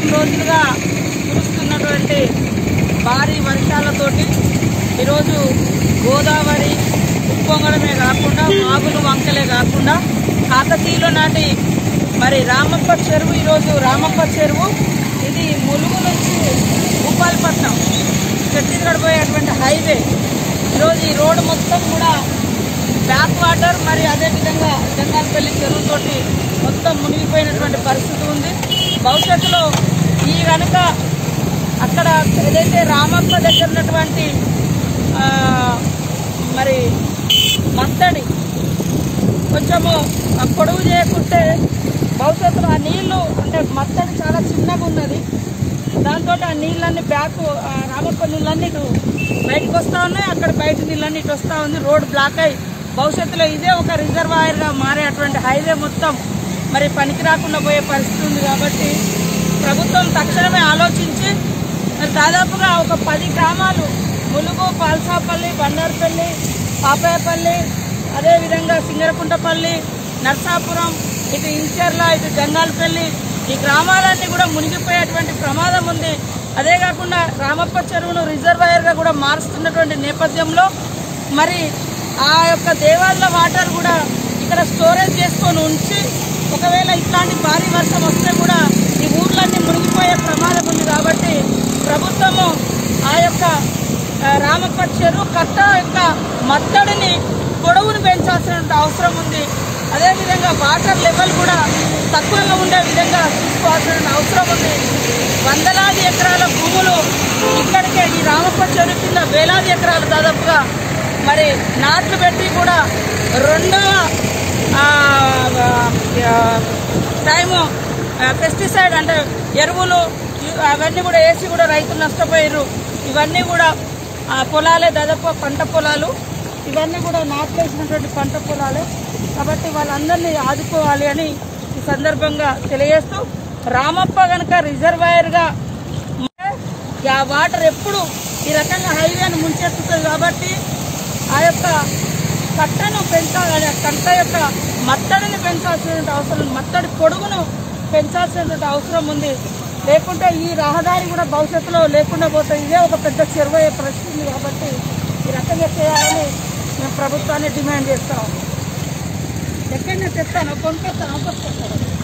రోజులుగా కురుస్తున్నటువంటి భారీ వర్షాలతోటి ఈరోజు గోదావరి ఉప్పొంగడమే కాకుండా వాగులు వంకలే కాకుండా కాకతీయుల నాటి మరి రామప్ప చెరువు ఈరోజు రామప్ప చెరువు ఇది ములుగు నుంచి భూపాలపట్నం ఛత్తీస్గఢ్ పోయేటువంటి హైవే ఈరోజు ఈ రోడ్డు మొత్తం కూడా బ్యాక్ వాటర్ మరి అదేవిధంగా జంగాలపల్లి చెరువుతోటి మొత్తం మునిగిపోయినటువంటి పరిస్థితి ఉంది భవిష్యత్తులో ఈ కనుక అక్కడ ఏదైతే రామప్ప దగ్గర ఉన్నటువంటి ఆ, మరి మత్తడి కొంచెము ఆ పొడవు చేయకుంటే భవిష్యత్తులో ఆ నీళ్లు అంటే మత్తడి చాలా చిన్నగా ఉన్నది దాంతో ఆ నీళ్ళన్నీ బ్యాక్ ఆ రామప్ప నీళ్ళన్నీ ఇటు బయటకు వస్తూ ఉన్నాయి అక్కడ బయట నీళ్ళన్నీ ఇటు వస్తూ ఉంది రోడ్ బ్లాక్ అయి భవిష్యత్తులో ఇదే ఒక రిజర్వాయర్గా మారేటువంటి హైవే మొత్తం మరి పనికి రాకుండా పోయే పరిస్థితి ఉంది కాబట్టి ప్రభుత్వం తక్షణమే ఆలోచించి మరి దాదాపుగా ఒక పది గ్రామాలు ములుగు పాల్సాపల్లి బండారుపల్లి పాపాయపల్లి అదేవిధంగా సింగరకుంటపల్లి నర్సాపురం ఇటు ఇంచర్ల ఇటు జంగాలపల్లి ఈ గ్రామాలన్నీ కూడా మునిగిపోయేటువంటి ప్రమాదం ఉంది అదే కాకుండా రామప్ప చెరువును రిజర్వాయర్గా కూడా మారుస్తున్నటువంటి నేపథ్యంలో మరి ఆ యొక్క దేవాలయ వాటర్ కూడా ఇక్కడ స్టోరేజ్ చేసుకొని ఉంచి ఒకవేళ ఇట్లాంటి భారీ వర్షం వస్తే కూడా ఈ ఊర్లన్నీ మునిగిపోయే ప్రమాదం ఉంది కాబట్టి ప్రభుత్వము ఆ యొక్క ఆ, రామప్ప చెరువు కట్ట యొక్క మత్తడిని పొడవును పెంచాల్సిన అవసరం ఉంది అదేవిధంగా వాటర్ లెవెల్ కూడా తక్కువగా ఉండే విధంగా చూసుకోవాల్సిన అవసరం ఉంది వందలాది ఎకరాల భూములు ఇక్కడికే ఈ రామప్ప చెరువు కింద వేలాది ఎకరాలు దాదాపుగా మరి నాట్లు పెట్టి కూడా రెండవ ఆ, ఆ, టైము పెస్టిసైడ్ అంటే ఎరువులు ఇ- అవన్నీ కూడా వేసి కూడా రైతులు నష్టపోయారు ఇవన్నీ కూడా ఆ, పొలాలే దాదాపు పంట పొలాలు ఇవన్నీ కూడా నాట్లు వేసినటువంటి పంట పొలాలే కాబట్టి వాళ్ళందరినీ ఆదుకోవాలి అని ఈ సందర్భంగా తెలియజేస్తూ రామప్ప గనక రిజర్వాయర్గా ఉంటే ఆ వాటర్ ఎప్పుడు ఈ రకంగా హైవేను ముంచెత్తుతుంది కాబట్టి ఆ యొక్క కట్టను పెంచాలి ఆ కట్ట యొక్క మత్తడిని పెంచాల్సినటువంటి అవసరం ఉంది. మత్తడి పొడుగును పెంచాల్సినటువంటి అవసరం ఉంది లేకుంటే ఈ రహదారి కూడా భవిష్యత్తులో లేకుండా పోతే ఇదే ఒక పెద్ద చెరువు అయ్యే పరిస్థితి ఉంది కాబట్టి ఈ రకంగా చేయాలని మేము ప్రభుత్వాన్ని డిమాండ్ చేస్తాం ఎక్కడైనా తెస్తాను కొనుక్కొస్తాను కొనుక్కొస్తాను